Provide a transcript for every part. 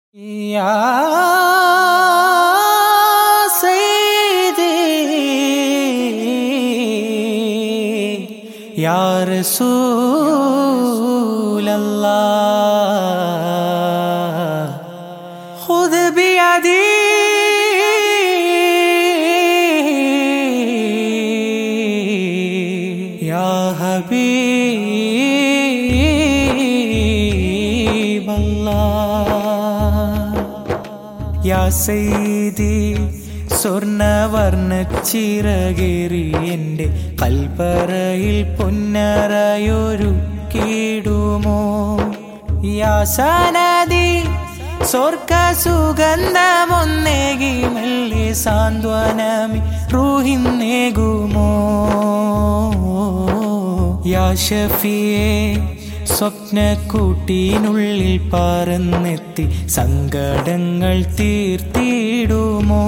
يا سيدي يا رسول الله خذ بيدي يا حبيب الله യാ സൈദി സ്വർണവർണ്ണ ചിറകേറി എൻ്റെ കൽപ്പറയിൽ പൊന്നറയൊരു കീടുമോ യാ സനദി സ്വർഗ സുഗന്ധമൊന്നേകി മെല്ലെ സാന്ത്വനമി റൂഹിന്നേകുമോ യാ ഷഫിയേ സ്വപ്നക്കൂട്ടിനുള്ളിൽ പറന്നെത്തി സങ്കടങ്ങൾ തീർത്തിടുമോ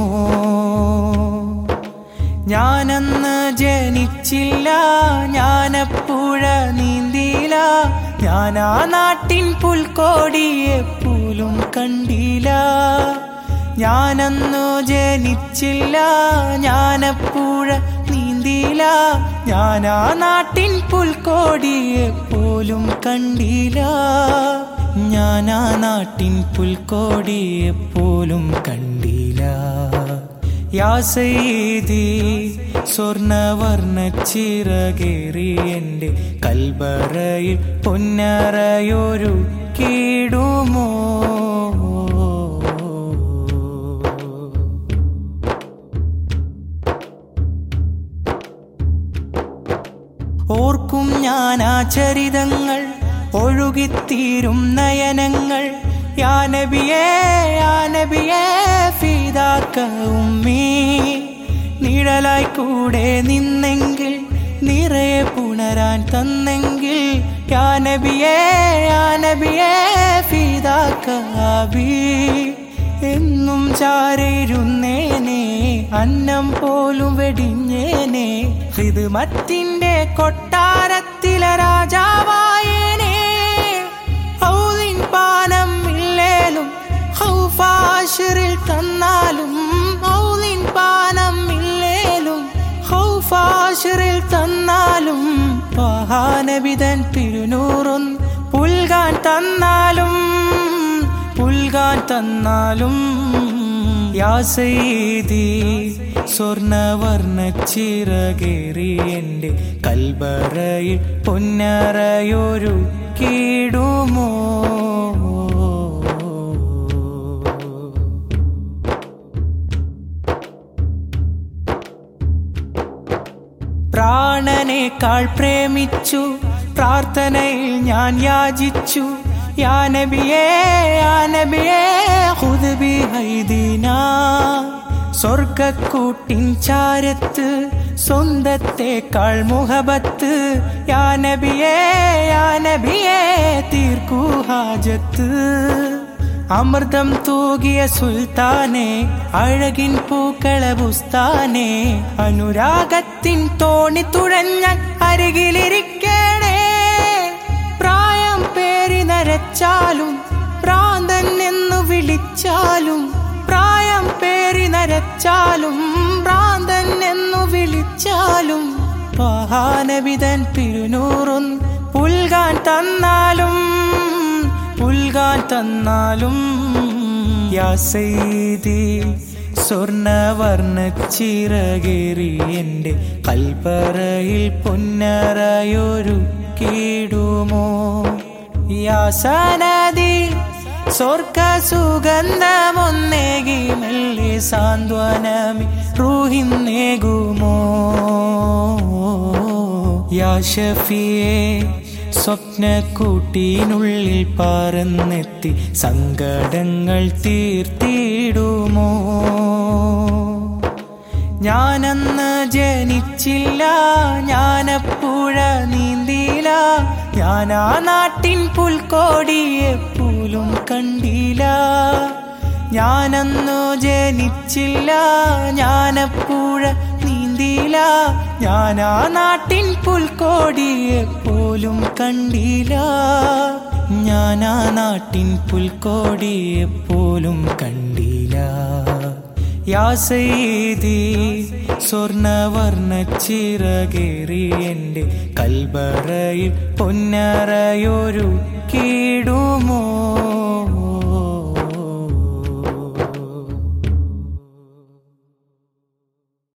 ഞാനന്ന് ജനിച്ചില്ല ഞാനപ്പുഴ നീന്തിയില്ല ഞാൻ ആ നാട്ടിൻ പുൽക്കോടിയെ പോലും കണ്ടില്ല ഞാനന്നു ജനിച്ചില്ല ഞാനപ്പുഴ നീന്തിയില്ല ഞാൻ ആ നാട്ടിൻ പുൽക്കോടിയെ പോലും കണ്ടില്ല ഞാൻ ആ നാട്ടിൻ പുൽക്കോടിയെ പോലും കണ്ടില്ല യാ സൈദി സ്വർണവർണ്ണ ചിറകേറി എൻ്റെ കൽബറയിൽ പൊന്നറയൊരു കീടുമോ ഓർക്കും ഞാൻ ആ ചരിതങ്ങൾ ഒഴുകിത്തീരും നയനങ്ങൾ യാനബിയേ യാനബിയേ ഫീതാക്ക ഉമ്മീ നിഴലായി കൂടെ നിന്നെങ്കിൽ നിറയെ പുണരാൻ തന്നെങ്കിൽ യാനബിയേ യാനബിയേ ഫീതാക്ക ആബി എന്നും ചാരയിരുന്നേനെ അന്നം പോലും വെടിഞ്ഞേനെ ഹിദ്മത്തിന്റെ കൊട്ടാരത്തിലെ രാജാവായേനെ ഹൗലിൻ പാനം ഇല്ലേലും ഹൗഫാഷിറിൽ തന്നാലും ഹൗലിൻ പാനം ഇല്ലേലും ഹൗഫാഷിറിൽ തന്നാലും മഹാനബിതൻ തിരുനൂറും പുൽകാൻ തന്നാലും പുൽകാൻ തന്നാലും യാ സൈദി സ്വർണവർണ്ണ ചിറകേറി എൻ്റെ കൽബറയിൽ പൊന്നറയൊരു കീടുമോ പ്രാണനേക്കാൾ പ്രേമിച്ചു പ്രാർത്ഥനയിൽ ഞാൻ യാചിച്ചു യാനബിയേ യാനബിയേ ഹുദ്ബി ഹൈദീന സ്വർഗക്കൂട്ടിൻ ചാരത്ത് സ്വന്തത്തേക്കാൾ മുഹബത്ത് യാനബിയേ യാനബിയേ തീർക്കൂ ഹാജത്ത് അമൃതം തൂകിയ സുൽത്താനെ അഴകിൻ പൂക്കള ബുസ്താനെ അനുരാഗത്തിൻ തോണി തുഴഞ്ഞാൻ അരികിലിരിക്കണേ പ്രായം പേരി നരച്ചാലും ഭ്രാന്തൻ എന്നു വിളിച്ചാലും പ്രായം പേരി നരച്ചാലും ഭ്രാന്തൻ എന്നു വിളിച്ചാലും മഹാനബിതൻ തിരുനൂറും പുൽകാൻ തന്നാലും പുൽകാൻ തന്നാലും യാ സൈദി സ്വർണവർണ്ണ ചിറകേറി എൻ്റെ കൽപ്പറയിൽ പൊന്നറയൊരു കീടുമോ യാ സനദി സ്വർഗ സുഗന്ധമൊന്നേകി മെല്ലെ സാന്ത്വനമി റൂഹിന്നേകുമോ യാ ഷഫിയേ സ്വപ്നക്കൂട്ടിനുള്ളിൽ പറന്നെത്തി സങ്കടങ്ങൾ തീർത്തിടുമോ ഞാനന്ന് ജനിച്ചില്ല ഞാനപ്പുഴ നീന്തിയില്ല ഞാൻ ആ നാട്ടിൻ പുൽക്കോടിയെ പോലും കണ്ടില്ല ഞാനന്നു ജനിച്ചില്ല ഞാനപ്പുഴ നീന്തിയില്ല ഞാൻ ആ നാട്ടിൻ പുൽക്കോടിയെ പോലും കണ്ടില്ല ഞാൻ ആ നാട്ടിൻ പുൽക്കോടിയെ പോലും കണ്ടില്ല യാ സയ്യിദി സ്വർണവർണ്ണ ചിറകേറി എൻ്റെ കൽബറയിൽ പൊന്നറയൊരു കീടുമോ